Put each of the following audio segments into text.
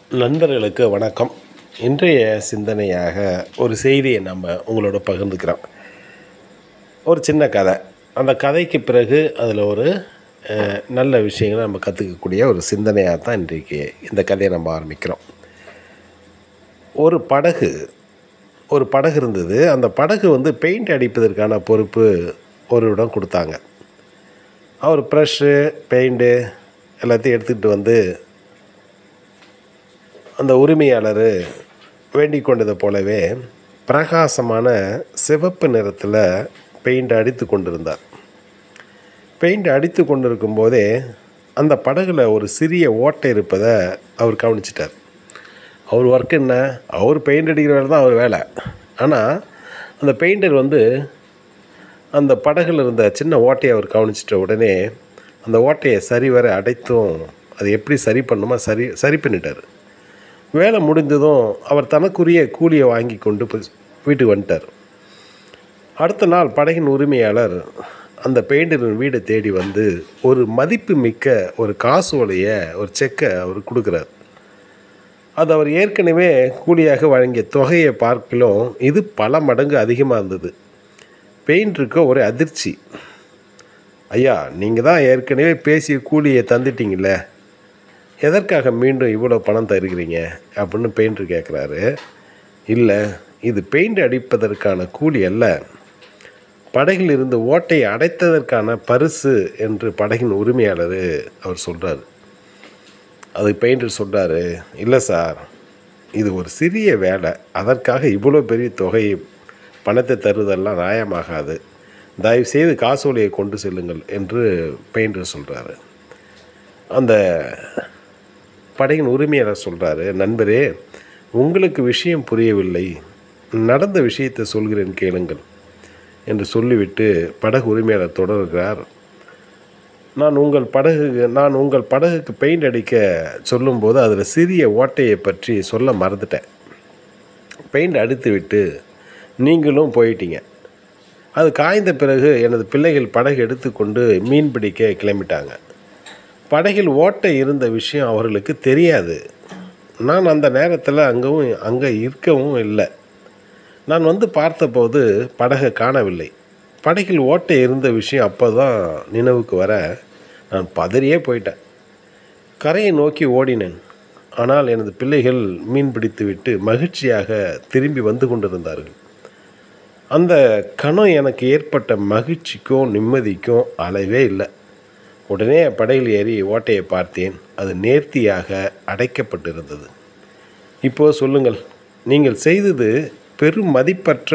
நண்பர்களுக்கு வணக்கம் இன்றைய சிந்தனையாக ஒரு செய்தியை நம்ம உங்களோட பகிர்ந்துக்கிறோம் ஒரு சின்ன கதை அந்த கதைக்கு பிறகு அதில் ஒரு அஹ், நல்ல விஷயங்களை நம்ம கற்றுக்கக்கூடிய ஒரு சிந்தனையாக தான் இன்றைக்கு இந்த கதையை நம்ம ஆரம்பிக்கிறோம் ஒரு படகு ஒரு படகு இருந்தது அந்த படகு வந்து பெயிண்ட் அடிப்பதற்கான பொறுப்பு ஒருவிடம் கொடுத்தாங்க அவர் ப்ரஷ்ஷு பெயிண்ட்டு எல்லாத்தையும் எடுத்துக்கிட்டு வந்து அந்த உரிமையாளர் வேண்டிக் கொண்டதை போலவே பிரகாசமான சிவப்பு நிறத்தில் பெயிண்ட் அடித்து கொண்டிருந்தார் பெயிண்ட் அடித்து கொண்டிருக்கும் போதே அந்த படகுல ஒரு சிறிய ஓட்டை இருப்பதை அவர் கவனிச்சிட்டார் அவர் ஒர்க் என்ன அவர் பெயிண்ட் அடிக்கிற வேலை தான் அவர் வேலை ஆனால் அந்த பெயிண்டர் வந்து அந்த படகுல இருந்த சின்ன ஓட்டையை அவர் கவனிச்சிட்ட உடனே அந்த ஓட்டையை சரிவர அடைத்தும் அது எப்படி சரி பண்ணுமோ சரி சரி பண்ணிட்டார் வேலை முடிந்ததும் அவர் தனக்குரிய கூலியை வாங்கி கொண்டு போய் வீட்டுக்கு வந்துட்டார் அடுத்த நாள் படகின் உரிமையாளர் அந்த பெயிண்டரின் வீடை தேடி வந்து ஒரு மதிப்பு மிக்க ஒரு காசு ஓலையை ஒரு செக்கை அவர் கொடுக்குறார் அது அவர் ஏற்கனவே கூலியாக வழங்கிய தொகையை பார்க்கலும் இது பல மடங்கு அதிகமாக இருந்தது பெயிண்டருக்கு ஒரு அதிர்ச்சி ஐயா நீங்கள் தான் ஏற்கனவே பேசிய கூலியை தந்துட்டீங்களே எதற்காக மீண்டும் இவ்வளோ பணம் தருகிறீங்க அப்படின்னு பெயிண்டர் கேட்குறாரு இல்லை இது பெயிண்ட் அடிப்பதற்கான கூலி அல்ல படகில் இருந்து ஓட்டையை அடைத்ததற்கான பரிசு என்று படகின் உரிமையாளர் அவர் சொல்கிறார் அது பெயிண்டர் சொல்கிறாரு இல்லை சார் இது ஒரு சிறிய வேலை அதற்காக இவ்வளோ பெரிய தொகை பணத்தை தருவதெல்லாம் நியாயமாகாது தயவுசெய்து காசோலையை கொண்டு செல்லுங்கள் என்று பெயிண்டர் சொல்கிறாரு அந்த படையின் உரிமையாளர் சொல்கிறாரு நண்பரே உங்களுக்கு விஷயம் புரியவில்லை நடந்த விஷயத்தை சொல்கிறேன் கேளுங்கள் என்று சொல்லிவிட்டு படகு உரிமையாளர் தொடர்கிறார் நான் உங்கள் படகு நான் உங்கள் படகுக்கு பெயிண்ட் அடிக்க சொல்லும்போது அதில் சிறிய ஓட்டையை பற்றி சொல்ல மறந்துட்டேன் பெயிண்ட் அடித்து விட்டு நீங்களும் போயிட்டீங்க அது காய்ந்த பிறகு எனது பிள்ளைகள் படகு எடுத்துக்கொண்டு மீன் பிடிக்க கிளம்பிட்டாங்க படகில் ஓட்டை இருந்த விஷயம் அவர்களுக்கு தெரியாது நான் அந்த நேரத்தில் அங்கவும் அங்கே இருக்கவும் இல்லை நான் வந்து பார்த்தபோது படகை காணவில்லை படகில் ஓட்டை இருந்த விஷயம் அப்போ தான் நினைவுக்கு வர நான் பதறியே போயிட்டேன் கரையை நோக்கி ஓடினேன் ஆனால் எனது பிள்ளைகள் மீன் பிடித்துவிட்டு மகிழ்ச்சியாக திரும்பி வந்து கொண்டிருந்தார்கள் அந்த கணம் எனக்கு ஏற்பட்ட மகிழ்ச்சிக்கும் நிம்மதிக்கும் அளவே இல்லை உடனே படகில் ஏறி ஓட்டையை பார்த்தேன் அது நேர்த்தியாக அடைக்கப்பட்டிருந்தது இப்போது சொல்லுங்கள் நீங்கள் செய்தது பெரும் மதிப்பற்ற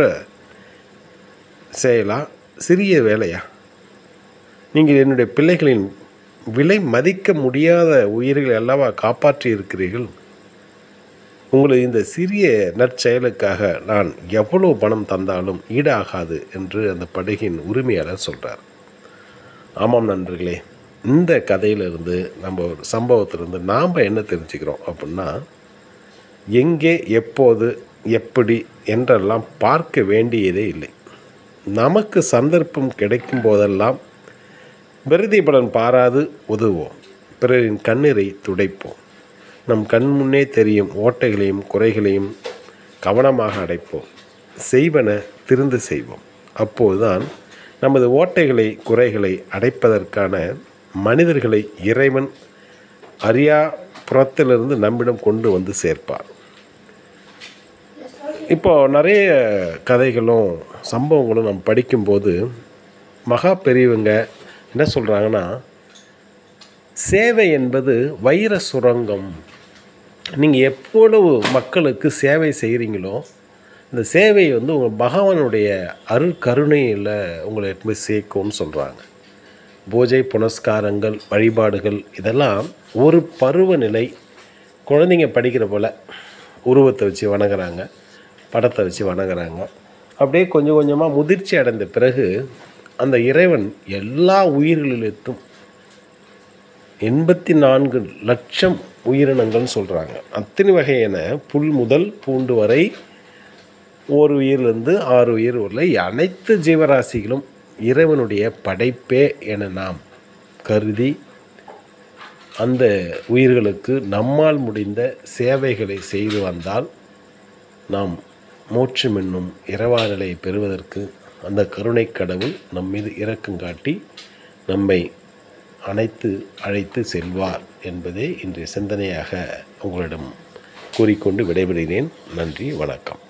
செயலா சிறிய வேலையா நீங்கள் என்னுடைய பிள்ளைகளின் விலை மதிக்க முடியாத உயிர்களை அல்லவா காப்பாற்றி இருக்கிறீர்கள் உங்களது இந்த சிறிய நற்செயலுக்காக நான் எவ்வளவு பணம் தந்தாலும் ஈடாகாது என்று அந்த படகின் உரிமையாளர் சொல்கிறார் ஆமாம் நண்பர்களே இந்த கதையிலிருந்து நம்ம ஒரு சம்பவத்திலிருந்து நாம் என்ன தெரிஞ்சுக்கிறோம் அப்படின்னா எங்கே எப்போது எப்படி என்றெல்லாம் பார்க்க வேண்டியதே இல்லை நமக்கு சந்தர்ப்பம் கிடைக்கும் போதெல்லாம் விருதி பலன் பாராது உதவுவோம் பிறரின் கண்ணீரை துடைப்போம் நம் கண் முன்னே தெரியும் ஓட்டைகளையும் குறைகளையும் கவனமாக அடைப்போம் செய்வன திருந்து செய்வோம் அப்போதுதான் நமது ஓட்டைகளை குறைகளை அடைப்பதற்கான மனிதர்களை இறைவன் அறியா புறத்திலிருந்து நம்மிடம் கொண்டு வந்து சேர்ப்பார் இப்போ நிறைய கதைகளும் சம்பவங்களும் நம்ம படிக்கும்போது மகா பெரியவங்க என்ன சொல்கிறாங்கன்னா சேவை என்பது வைர சுரங்கம் நீங்கள் எவ்வளவு மக்களுக்கு சேவை செய்கிறீங்களோ இந்த சேவை வந்து உங்கள் பகவானுடைய அருள் கருணையில் உங்களை எடுத்து போய் சேர்க்கும்னு சொல்கிறாங்க பூஜை புனஸ்காரங்கள் வழிபாடுகள் இதெல்லாம் ஒரு பருவநிலை குழந்தைங்க படிக்கிற போல் உருவத்தை வச்சு வணங்குறாங்க படத்தை வச்சு வணங்குறாங்க அப்படியே கொஞ்சம் கொஞ்சமாக முதிர்ச்சி அடைந்த பிறகு அந்த இறைவன் எல்லா உயிர்களிலும் எண்பத்தி நான்கு லட்சம் உயிரினங்கள்னு சொல்கிறாங்க அத்தனை வகையான புல் முதல் பூண்டு வரை ஒரு உயிரிலிருந்து ஆறு உயிர் உள்ள அனைத்து ஜீவராசிகளும் இறைவனுடைய படைப்பே என நாம் கருதி அந்த உயிர்களுக்கு நம்மால் முடிந்த சேவைகளை செய்து வந்தால் நாம் மோட்சம் என்னும் இரவா நிலையை பெறுவதற்கு அந்த கருணை கடவுள் நம் மீது இரக்கம் காட்டி நம்மை அனைத்து அழைத்து செல்வார் என்பதே இன்றைய சிந்தனையாக உங்களிடம் கூறிக்கொண்டு விடைபெறுகிறேன் நன்றி வணக்கம்